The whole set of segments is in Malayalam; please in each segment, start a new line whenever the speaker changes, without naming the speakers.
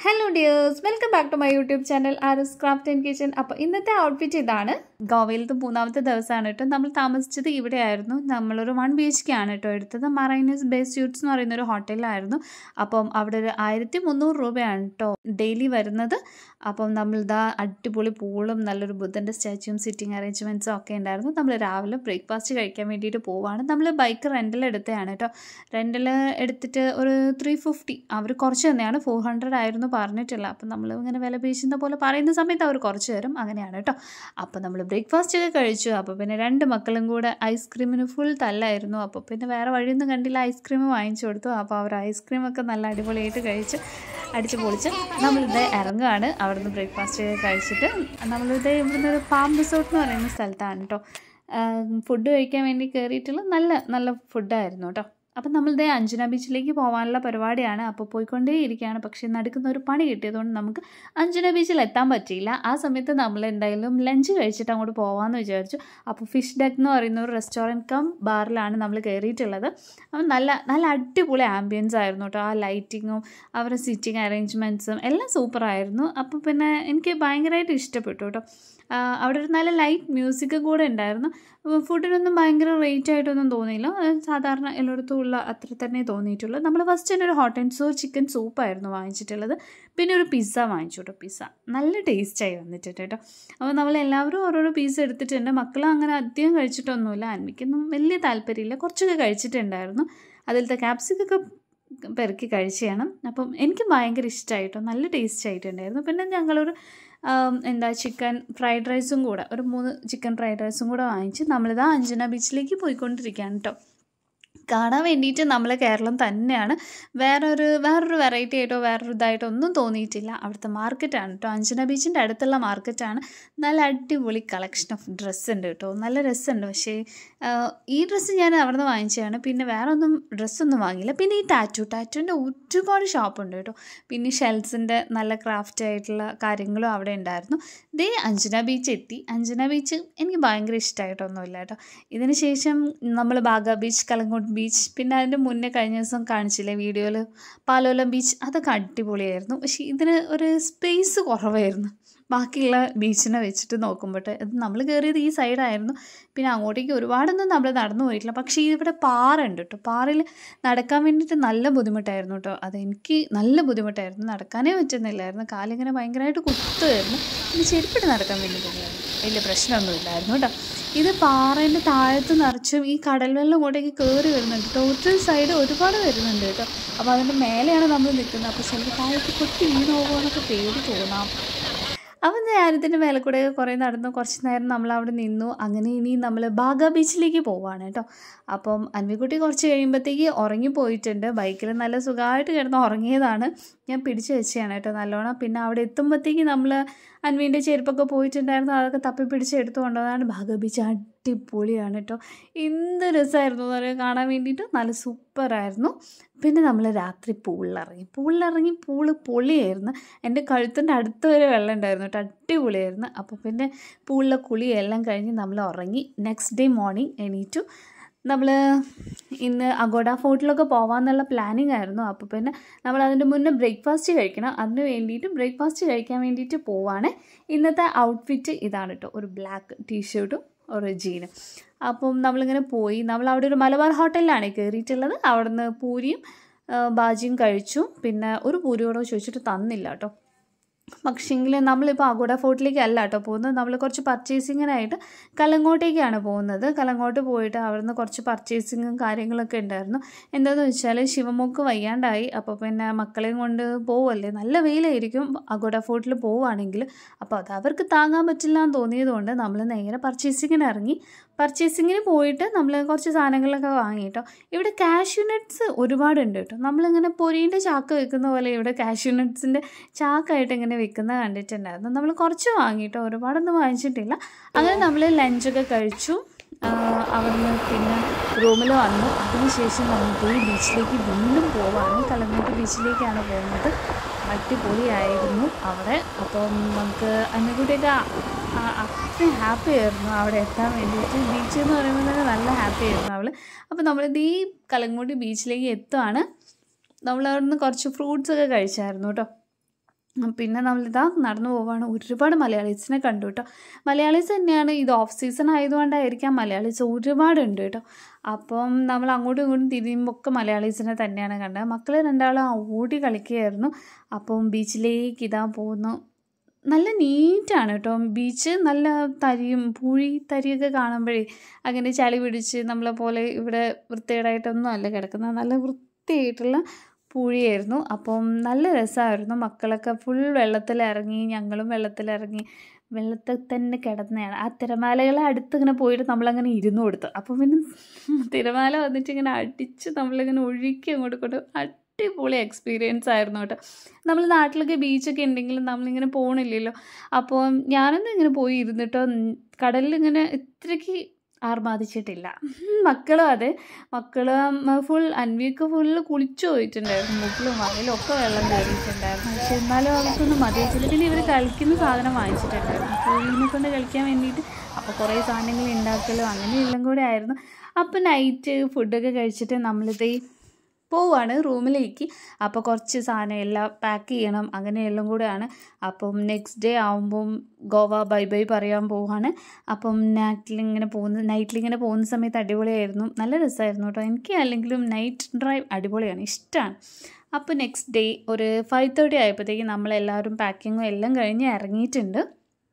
hello dears welcome back to my YouTube channel RS craft and kitchen അപ്പോൾ ഇന്നത്തെ ഔട്ട്ഫിറ്റ് ഇതാണ് ഗോവയിലത്തെ മൂന്നാമത്തെ ദിവസമാണ് കേട്ടോ നമ്മൾ താമസിച്ചത് ഇവിടെയായിരുന്നു നമ്മളൊരു വൺ ബി എച്ച് കെ ആണ് കേട്ടോ എടുത്തത് മറൈനസ് ബേസ് സ്യൂട്ട്സ് എന്ന് പറയുന്ന ഒരു ഹോട്ടലിലായിരുന്നു അപ്പം അവിടെ ഒരു ആയിരത്തി മുന്നൂറ് രൂപയാണ് കേട്ടോ ഡെയിലി വരുന്നത് അപ്പം നമ്മളിതാ അടിപൊളി പൂളും നല്ലൊരു ബുദ്ധൻ്റെ സ്റ്റാച്യൂവും സിറ്റിംഗ് അറേഞ്ച്മെൻറ്റ്സും ഒക്കെ ഉണ്ടായിരുന്നു നമ്മൾ രാവിലെ ബ്രേക്ക്ഫാസ്റ്റ് കഴിക്കാൻ വേണ്ടിയിട്ട് പോവാണ് നമ്മൾ ബൈക്ക് റെൻ്റൽ എടുത്തതാണ് കേട്ടോ റെൻ്റൽ എടുത്തിട്ട് ഒരു ത്രീ ഫിഫ്റ്റി അവർ കുറച്ച് തന്നെയാണ് ഫോർ ഹൺഡ്രഡ് ആയിരുന്നു പറഞ്ഞിട്ടില്ല അപ്പം നമ്മൾ ഇങ്ങനെ വില പേശുന്ന പോലെ പറയുന്ന സമയത്ത് അവർ കുറച്ച് തരും അങ്ങനെയാണ് കേട്ടോ അപ്പോൾ നമ്മൾ ബ്രേക്ക്ഫാസ്റ്റ് ഒക്കെ കഴിച്ചു അപ്പോൾ പിന്നെ രണ്ട് മക്കളും കൂടെ ഐസ്ക്രീമിന് ഫുൾ തല്ലായിരുന്നു അപ്പോൾ പിന്നെ വേറെ വഴിയൊന്നും കണ്ടില്ല ഐസ്ക്രീം വാങ്ങിച്ചു കൊടുത്തു അപ്പോൾ അവർ ഐസ്ക്രീമൊക്കെ നല്ല അടിപൊളിയായിട്ട് കഴിച്ച് അടിച്ച് പൊളിച്ച് നമ്മളിത് ഇറങ്ങുകയാണ് അവിടുന്ന് ബ്രേക്ക്ഫാസ്റ്റ് ഒക്കെ കഴിച്ചിട്ട് നമ്മളിത് ഇവിടുന്ന് ഒരു പാം റിസോർട്ട് എന്ന് പറയുന്ന സ്ഥലത്താണ് കേട്ടോ ഫുഡ് കഴിക്കാൻ വേണ്ടി കയറിയിട്ടുള്ള നല്ല നല്ല ഫുഡായിരുന്നു കേട്ടോ അപ്പം നമ്മളിതേ അഞ്ജന ബീച്ചിലേക്ക് പോകാനുള്ള പരിപാടിയാണ് അപ്പോൾ പോയിക്കൊണ്ടേ ഇരിക്കുകയാണ് പക്ഷേ നടുക്കുന്ന ഒരു പണി കിട്ടിയതുകൊണ്ട് നമുക്ക് അഞ്ജന ബീച്ചിൽ എത്താൻ പറ്റിയില്ല ആ സമയത്ത് നമ്മൾ എന്തായാലും ലഞ്ച് കഴിച്ചിട്ട് അങ്ങോട്ട് പോകാമെന്ന് വിചാരിച്ചു അപ്പോൾ ഫിഷ് ഡെക്ക് എന്ന് പറയുന്ന ഒരു റെസ്റ്റോറൻറ്റ് കം ബാറിലാണ് നമ്മൾ കയറിയിട്ടുള്ളത് അപ്പം നല്ല നല്ല അടിപൊളി ആംബിയൻസ് ആയിരുന്നു കേട്ടോ ആ ലൈറ്റിങ്ങും അവരുടെ സിറ്റിംഗ് അറേഞ്ച്മെൻറ്റ്സും എല്ലാം സൂപ്പറായിരുന്നു അപ്പോൾ പിന്നെ എനിക്ക് ഭയങ്കരമായിട്ട് ഇഷ്ടപ്പെട്ടു കേട്ടോ അവിടെ ഒരു നല്ല ലൈറ്റ് മ്യൂസിക് കൂടെ ഉണ്ടായിരുന്നു ഫുഡിനൊന്നും ഭയങ്കര റേറ്റ് ആയിട്ടൊന്നും തോന്നിയില്ല സാധാരണ എല്ലായിടത്തും ഉള്ള അത്ര തന്നെ തോന്നിയിട്ടുള്ളൂ നമ്മൾ ഫസ്റ്റ് തന്നെ ഒരു ഹോട്ട് ആൻഡ് സോർ ചിക്കൻ സൂപ്പായിരുന്നു വാങ്ങിച്ചിട്ടുള്ളത് പിന്നെ ഒരു പിസ്സ വാങ്ങിച്ചു കേട്ടോ പിസ്സ നല്ല ടേസ്റ്റായി വന്നിട്ടുണ്ട് കേട്ടോ അപ്പോൾ നമ്മൾ എല്ലാവരും ഓരോരോ പീസ് എടുത്തിട്ടുണ്ട് മക്കളും അങ്ങനെ അധികം കഴിച്ചിട്ടൊന്നുമില്ല അന്മിക്കൊന്നും വലിയ താല്പര്യമില്ല കുറച്ചൊക്കെ കഴിച്ചിട്ടുണ്ടായിരുന്നു അതിലത്തെ ക്യാപ്സിക്കൊക്കെ പെറുക്കി കഴിച്ചാണ് അപ്പം എനിക്ക് ഭയങ്കര ഇഷ്ടമായിട്ടോ നല്ല ടേസ്റ്റ് ആയിട്ടുണ്ടായിരുന്നു പിന്നെ ഞങ്ങളൊരു എന്താ ചിക്കൻ ഫ്രൈഡ് റൈസും കൂടെ ഒരു മൂന്ന് ചിക്കൻ ഫ്രൈഡ് റൈസും കൂടെ വാങ്ങിച്ച് നമ്മളിതാ അഞ്ജന ബീച്ചിലേക്ക് പോയിക്കൊണ്ടിരിക്കുകയാണ് കേട്ടോ കാണാൻ വേണ്ടിയിട്ട് നമ്മൾ കേരളം തന്നെയാണ് വേറൊരു വേറൊരു വെറൈറ്റി ആയിട്ടോ വേറൊരു ഇതായിട്ടോ ഒന്നും തോന്നിയിട്ടില്ല അവിടുത്തെ മാർക്കറ്റാണ് കേട്ടോ അഞ്ജന ബീച്ചിൻ്റെ അടുത്തുള്ള മാർക്കറ്റാണ് നല്ല അടിപൊളി കളക്ഷൻ ഓഫ് ഡ്രസ്സ് ഉണ്ട് കേട്ടോ നല്ല രസമുണ്ട് പക്ഷേ ഈ ഡ്രസ്സ് ഞാൻ അവിടെ നിന്ന് വാങ്ങിച്ചതാണ് പിന്നെ വേറെ ഒന്നും ഡ്രസ്സൊന്നും വാങ്ങിയില്ല പിന്നെ ഈ ടാറ്റു ടാറ്റുവിൻ്റെ ഒരുപാട് ഷോപ്പുണ്ട് കേട്ടോ പിന്നെ ഷെൽസിൻ്റെ നല്ല ക്രാഫ്റ്റ് ആയിട്ടുള്ള കാര്യങ്ങളും അവിടെ ഉണ്ടായിരുന്നു ദേ അഞ്ജന ബീച്ച് എത്തി അഞ്ജന ബീച്ച് എനിക്ക് ഭയങ്കര ഇഷ്ടമായിട്ടൊന്നുമില്ല കേട്ടോ ഇതിന് ശേഷം നമ്മൾ ബാഗ ബീച്ച് കലങ്കോട്ട് ബീച്ച് പിന്നെ അതിൻ്റെ മുന്നേ കഴിഞ്ഞ ദിവസം കാണിച്ചില്ലേ വീഡിയോയിൽ പാലോലം ബീച്ച് അതൊക്കെ അടിപൊളിയായിരുന്നു പക്ഷേ ഇതിന് ഒരു സ്പേസ് കുറവായിരുന്നു ബാക്കിയുള്ള ബീച്ചിനെ വെച്ചിട്ട് നോക്കുമ്പോട്ട് ഇത് നമ്മൾ കയറിയത് ഈ സൈഡായിരുന്നു പിന്നെ അങ്ങോട്ടേക്ക് ഒരുപാടൊന്നും നമ്മൾ നടന്നു പോയിട്ടില്ല പക്ഷേ ഇവിടെ പാറ ഉണ്ട് കേട്ടോ പാറയിൽ നടക്കാൻ വേണ്ടിയിട്ട് നല്ല ബുദ്ധിമുട്ടായിരുന്നു കേട്ടോ അതെനിക്ക് നല്ല ബുദ്ധിമുട്ടായിരുന്നു നടക്കാനേ പറ്റുന്നില്ലായിരുന്നു കാലിങ്ങനെ ഭയങ്കരമായിട്ട് കുത്തുമായിരുന്നു പിന്നെ ചെരുപ്പിട്ട് നടക്കാൻ വേണ്ടിയിട്ടുണ്ടായിരുന്നു വലിയ പ്രശ്നമൊന്നുമില്ലായിരുന്നു കേട്ടോ ഇത് പാറേൻ്റെ താഴത്ത് നിറച്ചും ഈ കടൽ വെള്ളം ഇങ്ങോട്ടേക്ക് കയറി വരുന്നുണ്ട് കേട്ടോ ഒരു സൈഡ് ഒരുപാട് വരുന്നുണ്ട് കേട്ടോ അപ്പോൾ അതിൻ്റെ മേലെയാണ് നമ്മൾ നിൽക്കുന്നത് അപ്പോൾ ചിലപ്പോൾ താഴത്ത് കൊട്ടി വീണ് പോകുമെന്നൊക്കെ പേടി തോന്നാം അപ്പം ഞാനിതിൻ്റെ മേലെ കൂടെ കുറേ നടന്നു കുറച്ച് നേരം നമ്മൾ അവിടെ നിന്നു അങ്ങനെ ഇനി നമ്മൾ ബാഗ ബീച്ചിലേക്ക് പോവാണ് കേട്ടോ അപ്പം അൻവിക്കുട്ടി കുറച്ച് കഴിയുമ്പോഴത്തേക്ക് ഉറങ്ങിപ്പോയിട്ടുണ്ട് ബൈക്കിൽ നല്ല സുഖമായിട്ട് കിടന്ന് ഉറങ്ങിയതാണ് ഞാൻ പിടിച്ചു വെച്ചതാണ് കേട്ടോ നല്ലോണം പിന്നെ അവിടെ എത്തുമ്പോഴത്തേക്ക് നമ്മൾ അൻവീൻ്റെ ചെരുപ്പൊക്കെ പോയിട്ടുണ്ടായിരുന്നു അതൊക്കെ തപ്പി പിടിച്ച് എടുത്തു കൊണ്ടുവന്നാണ് ബാഗ ബീച്ച് അടിപൊളിയാണ് കേട്ടോ എന്ത് രസമായിരുന്നു എന്ന് പറയുക കാണാൻ വേണ്ടിയിട്ട് നല്ല സൂപ്പറായിരുന്നു പിന്നെ നമ്മൾ രാത്രി പൂളിലിറങ്ങി പൂളിലിറങ്ങി പൂള് പൊളിയായിരുന്നു എൻ്റെ കഴുത്തിൻ്റെ അടുത്ത് വരെ വെള്ളം ഉണ്ടായിരുന്നു കേട്ടോ അടിപൊളിയായിരുന്നു അപ്പോൾ പിന്നെ പൂളിലെ കുളിയെല്ലാം കഴിഞ്ഞ് നമ്മൾ ഉറങ്ങി നെക്സ്റ്റ് ഡേ മോർണിംഗ് എണീറ്റു നമ്മൾ ഇന്ന് അഗോഡ ഫോർട്ടിലൊക്കെ പോകാമെന്നുള്ള പ്ലാനിങ് ആയിരുന്നു അപ്പോൾ പിന്നെ നമ്മൾ അതിൻ്റെ മുന്നേ ബ്രേക്ക്ഫാസ്റ്റ് കഴിക്കണം അതിന് വേണ്ടിയിട്ട് ബ്രേക്ക്ഫാസ്റ്റ് കഴിക്കാൻ വേണ്ടിയിട്ട് പോവാണ് ഇന്നത്തെ ഔട്ട്ഫിറ്റ് ഇതാണ് കേട്ടോ ഒരു ബ്ലാക്ക് ടീഷർട്ടും ഒരു ജീനും അപ്പം നമ്മളിങ്ങനെ പോയി നമ്മൾ അവിടെ ഒരു മലബാർ ഹോട്ടലിലാണ് കയറിയിട്ടുള്ളത് അവിടുന്ന് പൂരിയും ബാജിയും കഴിച്ചു പിന്നെ ഒരു പൂരിയോടോ ചോദിച്ചിട്ട് തന്നില്ല കേട്ടോ പക്ഷേങ്കിൽ നമ്മളിപ്പോൾ അഗോഡ ഫോർട്ടിലേക്ക് അല്ല കേട്ടോ പോകുന്നത് നമ്മൾ കുറച്ച് പർച്ചേസിങ്ങിനായിട്ട് കലങ്ങോട്ടേക്കാണ് പോകുന്നത് കലങ്ങോട്ട് പോയിട്ട് അവിടുന്ന് കുറച്ച് പർച്ചേസിങ്ങും കാര്യങ്ങളൊക്കെ ഉണ്ടായിരുന്നു എന്താണെന്ന് വെച്ചാൽ ശിവമോക്ക് വയ്യാണ്ടായി അപ്പോൾ പിന്നെ മക്കളെയും കൊണ്ട് പോവല്ലേ നല്ല വെയിലായിരിക്കും അഗോഡ ഫോർട്ടിൽ പോവുകയാണെങ്കിൽ അപ്പോൾ അത് അവർക്ക് താങ്ങാൻ പറ്റില്ല എന്ന് തോന്നിയതുകൊണ്ട് നമ്മൾ നേരെ പർച്ചേസിങ്ങിന് ഇറങ്ങി പർച്ചേസിങ്ങിന് പോയിട്ട് നമ്മൾ കുറച്ച് സാധനങ്ങളൊക്കെ വാങ്ങി കേട്ടോ ഇവിടെ കാഷ്യൂ നട്ട്സ് ഒരുപാടുണ്ട് കേട്ടോ നമ്മളിങ്ങനെ പൊരീൻ്റെ ചാക്ക് വെക്കുന്ന പോലെ ഇവിടെ കാഷ്യൂ നട്ട്സിൻ്റെ ചാക്കായിട്ട് ഇങ്ങനെ വെക്കുന്നത് കണ്ടിട്ടുണ്ടായിരുന്നു നമ്മൾ കുറച്ച് വാങ്ങിയിട്ടോ ഒരുപാടൊന്നും വാങ്ങിച്ചിട്ടില്ല അങ്ങനെ നമ്മൾ ലഞ്ചൊക്കെ കഴിച്ചു അവിടുന്ന് പിന്നെ റൂമിൽ വന്നു അതിനുശേഷം നമുക്ക് ഈ ബീച്ചിലേക്ക് വീണ്ടും പോവാണ് കലങ്ങോട്ട് ബീച്ചിലേക്കാണ് പോകുന്നത് അടിപൊളിയായിരുന്നു അവിടെ അപ്പം നമുക്ക് അതിനെക്കൂടിയൊക്കെ അത്രയും ഹാപ്പി ആയിരുന്നു അവിടെ എത്താൻ വേണ്ടിയിട്ട് ബീച്ച് എന്ന് പറയുമ്പോൾ തന്നെ നല്ല ഹാപ്പി ആയിരുന്നു അവൾ അപ്പോൾ നമ്മളിത് ഈ കലങ്ങോട്ട് ബീച്ചിലേക്ക് എത്തുകയാണ് നമ്മൾ അവിടുന്ന് കുറച്ച് ഫ്രൂട്ട്സ് ഒക്കെ കഴിച്ചായിരുന്നു കേട്ടോ പിന്നെ നമ്മളിതാ നടന്നു പോവാണ് ഒരുപാട് മലയാളീസിനെ കണ്ടു കേട്ടോ മലയാളീസ് തന്നെയാണ് ഇത് ഓഫ് സീസൺ ആയതുകൊണ്ടായിരിക്കാം മലയാളീസ് ഒരുപാടുണ്ട് കേട്ടോ അപ്പം നമ്മൾ അങ്ങോട്ടും ഇങ്ങോട്ടും തിരിയുമ്പോൾ ഒക്കെ മലയാളീസിനെ തന്നെയാണ് കണ്ടത് മക്കൾ രണ്ടാളും ഓടി കളിക്കുകയായിരുന്നു അപ്പം ബീച്ചിലേക്ക് ഇതാ പോകുന്നു നല്ല നീറ്റാണ് കേട്ടോ ബീച്ച് നല്ല തരിയും പൂഴി തരിയൊക്കെ കാണുമ്പോഴേ അങ്ങനെ ചളി പിടിച്ച് നമ്മളെ പോലെ ഇവിടെ വൃത്തികേടായിട്ടൊന്നും അല്ല കിടക്കുന്നത് നല്ല വൃത്തിയായിട്ടുള്ള പൂഴിയായിരുന്നു അപ്പം നല്ല രസമായിരുന്നു മക്കളൊക്കെ ഫുൾ വെള്ളത്തിലിറങ്ങി ഞങ്ങളും വെള്ളത്തിലിറങ്ങി വെള്ളത്തിൽ തന്നെ കിടന്നതാണ് ആ തിരമാലകളെ അടുത്ത് ഇങ്ങനെ പോയിട്ട് നമ്മളങ്ങനെ ഇരുന്നു കൊടുത്തു അപ്പോൾ പിന്നെ തിരമാല വന്നിട്ട് ഇങ്ങനെ അടിച്ച് നമ്മളിങ്ങനെ ഒഴുക്കി അങ്ങോട്ട് കൊണ്ട് അടിപൊളി എക്സ്പീരിയൻസ് ആയിരുന്നു കേട്ടോ നമ്മൾ നാട്ടിലൊക്കെ ബീച്ചൊക്കെ ഉണ്ടെങ്കിലും നമ്മളിങ്ങനെ പോകണില്ലല്ലോ അപ്പോൾ ഞാനൊന്നും ഇങ്ങനെ പോയി ഇരുന്നിട്ടോ കടലിൽ ഇങ്ങനെ ഇത്രയ്ക്ക് ആർമാദിച്ചിട്ടില്ല മക്കളും അതെ മക്കൾ ഫുൾ അൻവിയൊക്കെ ഫുള്ള് കുളിച്ചു പോയിട്ടുണ്ടായിരുന്നു മുക്കിലും വയലും ഒക്കെ വെള്ളം കയറിയിട്ടുണ്ടായിരുന്നു പക്ഷെ എന്നാലും അവർക്കൊന്നും മതിയായിട്ടില്ല പിന്നെ ഇവർ കളിക്കുന്ന സാധനം വാങ്ങിച്ചിട്ടുണ്ടായിരുന്നു കോഴീനെ കൊണ്ട് കളിക്കാൻ വേണ്ടിയിട്ട് അപ്പോൾ കുറേ സാധനങ്ങൾ ഉണ്ടാക്കലും അങ്ങനെ എല്ലാം കൂടെ ആയിരുന്നു അപ്പോൾ നൈറ്റ് ഫുഡൊക്കെ കഴിച്ചിട്ട് നമ്മളിതേ പോവാണ് റൂമിലേക്ക് അപ്പോൾ കുറച്ച് സാധനം എല്ലാം പാക്ക് ചെയ്യണം അങ്ങനെയെല്ലാം കൂടെയാണ് അപ്പം നെക്സ്റ്റ് ഡേ ആകുമ്പം ഗോവ ബൈ ബൈ പറയാൻ പോവാണ് അപ്പം നൈറ്റിലിങ്ങനെ പോകുന്ന നൈറ്റിലിങ്ങനെ പോകുന്ന സമയത്ത് അടിപൊളിയായിരുന്നു നല്ല രസമായിരുന്നു കേട്ടോ എനിക്ക് അല്ലെങ്കിലും നൈറ്റ് ഡ്രൈവ് അടിപൊളിയാണ് ഇഷ്ടമാണ് അപ്പോൾ നെക്സ്റ്റ് ഡേ ഒരു ഫൈവ് തേർട്ടി ആയപ്പോഴത്തേക്ക് നമ്മളെല്ലാവരും പാക്കിങ്ങും എല്ലാം കഴിഞ്ഞ് ഇറങ്ങിയിട്ടുണ്ട്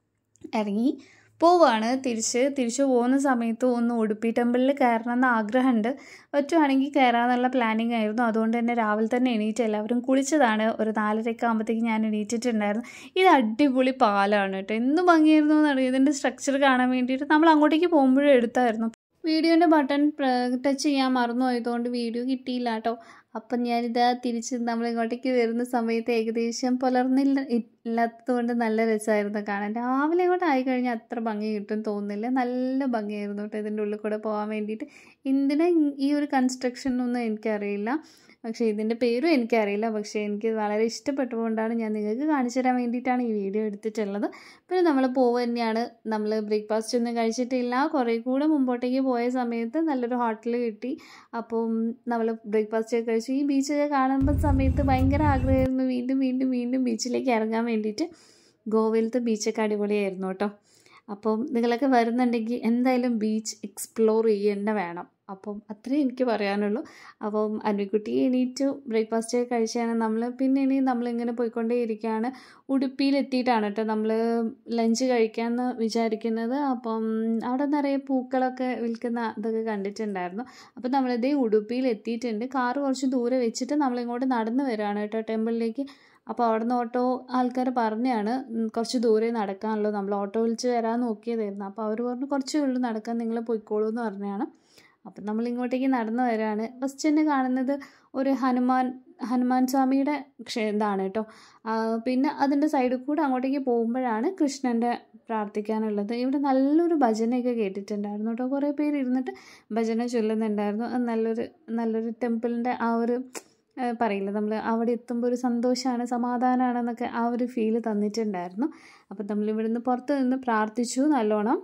ഇറങ്ങി പോവാണ് തിരിച്ച് തിരിച്ചു പോകുന്ന സമയത്ത് ഒന്ന് ഉടുപ്പി ടെമ്പിളിൽ കയറണം എന്ന് ആഗ്രഹമുണ്ട് പറ്റുവാണെങ്കിൽ കയറാമെന്നുള്ള പ്ലാനിങ് ആയിരുന്നു അതുകൊണ്ട് തന്നെ രാവിലെ തന്നെ എണീറ്റ് എല്ലാവരും കുളിച്ചതാണ് ഒരു നാലരയൊക്കെ ആകുമ്പോഴത്തേക്ക് ഞാൻ എണീറ്റിട്ടുണ്ടായിരുന്നു ഇത് അടിപൊളി പാലാണ് കേട്ടോ എന്ത് ഭംഗിയായിരുന്നു എന്നറിയാം ഇതിൻ്റെ സ്ട്രക്ചർ കാണാൻ വേണ്ടിയിട്ട് നമ്മൾ അങ്ങോട്ടേക്ക് പോകുമ്പോഴും എടുത്തായിരുന്നു വീഡിയോൻ്റെ ബട്ടൺ ടച്ച് ചെയ്യാൻ മറന്നു പോയതുകൊണ്ട് വീഡിയോ കിട്ടിയില്ല കേട്ടോ അപ്പം ഞാനിതാ തിരിച്ച് നമ്മൾ ഇങ്ങോട്ടേക്ക് വരുന്ന സമയത്ത് ഏകദേശം പുലർന്നില്ല ഇല്ലാത്തതുകൊണ്ട് നല്ല രസമായിരുന്നു കാണാൻ രാവിലെ ഇങ്ങോട്ട് ആയിക്കഴിഞ്ഞാൽ അത്ര ഭംഗി കിട്ടും തോന്നുന്നില്ല നല്ല ഭംഗിയായിരുന്നു കേട്ടോ ഇതിൻ്റെ ഉള്ളിൽ കൂടെ പോകാൻ വേണ്ടിയിട്ട് എന്തിനാ ഈ ഒരു കൺസ്ട്രക്ഷൻ ഒന്നും എനിക്കറിയില്ല പക്ഷേ ഇതിൻ്റെ പേരും എനിക്കറിയില്ല പക്ഷേ എനിക്ക് വളരെ ഇഷ്ടപ്പെട്ടുകൊണ്ടാണ് ഞാൻ നിങ്ങൾക്ക് കാണിച്ചു തരാൻ വേണ്ടിയിട്ടാണ് ഈ വീഡിയോ എടുത്തിട്ടുള്ളത് പിന്നെ നമ്മൾ പോവുക തന്നെയാണ് നമ്മൾ ബ്രേക്ക്ഫാസ്റ്റ് ഒന്നും കഴിച്ചിട്ടില്ല കുറേ കൂടെ മുമ്പോട്ടേക്ക് പോയ സമയത്ത് നല്ലൊരു ഹോട്ടൽ കിട്ടി അപ്പം നമ്മൾ ബ്രേക്ക്ഫാസ്റ്റ് ഒക്കെ കഴിച്ചു ഈ ബീച്ചൊക്കെ കാണുമ്പോൾ സമയത്ത് ഭയങ്കര ആഗ്രഹമായിരുന്നു വീണ്ടും വീണ്ടും വീണ്ടും ബീച്ചിലേക്ക് ഇറങ്ങാൻ വേണ്ടിയിട്ട് ഗോവയിലത്തെ ബീച്ചൊക്കെ അടിപൊളിയായിരുന്നു കേട്ടോ അപ്പം നിങ്ങളൊക്കെ വരുന്നുണ്ടെങ്കിൽ എന്തായാലും ബീച്ച് എക്സ്പ്ലോർ ചെയ്യേണ്ട വേണം അപ്പം അത്രയും എനിക്ക് പറയാനുള്ളൂ അപ്പം അരുവിക്കുട്ടി എണീറ്റു ബ്രേക്ക്ഫാസ്റ്റ് കഴിച്ചാണ് നമ്മൾ പിന്നെ ഇനി നമ്മളിങ്ങനെ പോയിക്കൊണ്ടേ ഇരിക്കുകയാണ് ഉടുപ്പിയിൽ എത്തിയിട്ടാണ് കേട്ടോ നമ്മൾ ലഞ്ച് കഴിക്കാമെന്ന് വിചാരിക്കുന്നത് അപ്പം അവിടെ നിറയെ പൂക്കളൊക്കെ വിൽക്കുന്ന ഇതൊക്കെ കണ്ടിട്ടുണ്ടായിരുന്നു അപ്പം നമ്മളിതേ ഉടുപ്പിയിൽ എത്തിയിട്ടുണ്ട് കാറ് കുറച്ച് ദൂരെ വെച്ചിട്ട് നമ്മളിങ്ങോട്ട് നടന്നു വരികയാണ് കേട്ടോ ടെമ്പിളിലേക്ക് അപ്പോൾ അവിടുന്ന് ഓട്ടോ ആൾക്കാർ പറഞ്ഞാണ് കുറച്ച് ദൂരെ നടക്കാനുള്ളൂ നമ്മൾ ഓട്ടോ വിളിച്ച് വരാൻ നോക്കിയതായിരുന്നു അപ്പോൾ അവർ പറഞ്ഞു കുറച്ചേ ഉള്ളൂ നടക്കാൻ നിങ്ങൾ പോയിക്കോളൂ എന്ന് പറഞ്ഞാണ് അപ്പം നമ്മൾ ഇങ്ങോട്ടേക്ക് നടന്നു വരികയാണ് ഫസ്റ്റ് തന്നെ കാണുന്നത് ഒരു ഹനുമാൻ ഹനുമാൻ സ്വാമിയുടെ ക്ഷേ ഇതാണ് കേട്ടോ പിന്നെ അതിൻ്റെ സൈഡിൽ കൂടെ അങ്ങോട്ടേക്ക് പോകുമ്പോഴാണ് കൃഷ്ണൻ്റെ പ്രാർത്ഥിക്കാനുള്ളത് ഇവിടെ നല്ലൊരു ഭജനയൊക്കെ കേട്ടിട്ടുണ്ടായിരുന്നു കേട്ടോ കുറേ പേര് ഇരുന്നിട്ട് ഭജന ചൊല്ലുന്നുണ്ടായിരുന്നു അത് നല്ലൊരു നല്ലൊരു ടെമ്പിളിൻ്റെ ആ ഒരു പറയില്ല നമ്മൾ അവിടെ എത്തുമ്പോൾ ഒരു സന്തോഷമാണ് സമാധാനമാണെന്നൊക്കെ ആ ഒരു ഫീല് തന്നിട്ടുണ്ടായിരുന്നു അപ്പം നമ്മൾ ഇവിടുന്ന് പുറത്ത് നിന്ന് പ്രാർത്ഥിച്ചു നല്ലോണം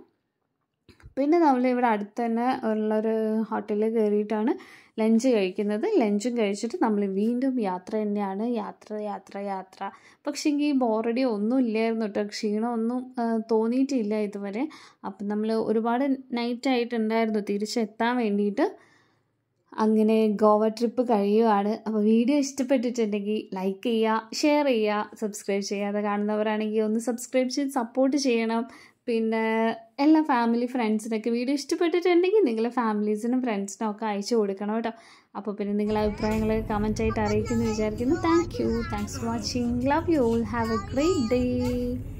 പിന്നെ നമ്മൾ ഇവിടെ അടുത്ത് തന്നെ ഉള്ളൊരു ഹോട്ടലിൽ കയറിയിട്ടാണ് ലഞ്ച് കഴിക്കുന്നത് ലഞ്ചും കഴിച്ചിട്ട് നമ്മൾ വീണ്ടും യാത്ര തന്നെയാണ് യാത്ര യാത്ര യാത്ര പക്ഷേ എങ്കിൽ ബോറടി ഒന്നും ഇല്ലായിരുന്നു കേട്ടോ ക്ഷീണമൊന്നും തോന്നിയിട്ടില്ല ഇതുവരെ അപ്പം നമ്മൾ ഒരുപാട് നൈറ്റ് ആയിട്ടുണ്ടായിരുന്നു തിരിച്ചെത്താൻ വേണ്ടിയിട്ട് അങ്ങനെ ഗോവ ട്രിപ്പ് കഴിയുവാണ് അപ്പോൾ വീഡിയോ ഇഷ്ടപ്പെട്ടിട്ടുണ്ടെങ്കിൽ ലൈക്ക് ചെയ്യുക ഷെയർ ചെയ്യുക സബ്സ്ക്രൈബ് ചെയ്യാതെ കാണുന്നവരാണെങ്കിൽ ഒന്ന് സബ്സ്ക്രൈബ് ചെയ്ത് സപ്പോർട്ട് ചെയ്യണം പിന്നെ എല്ലാ ഫാമിലി ഫ്രണ്ട്സിനൊക്കെ വീഡിയോ ഇഷ്ടപ്പെട്ടിട്ടുണ്ടെങ്കിൽ നിങ്ങളെ ഫാമിലീസിനും ഫ്രണ്ട്സിനും ഒക്കെ അയച്ചു കൊടുക്കണം കേട്ടോ അപ്പോൾ പിന്നെ നിങ്ങളെ അഭിപ്രായങ്ങൾ കമൻ്റ് ആയിട്ട് അറിയിക്കുമെന്ന് വിചാരിക്കുന്നു thank you thanks for watching love you all have a great day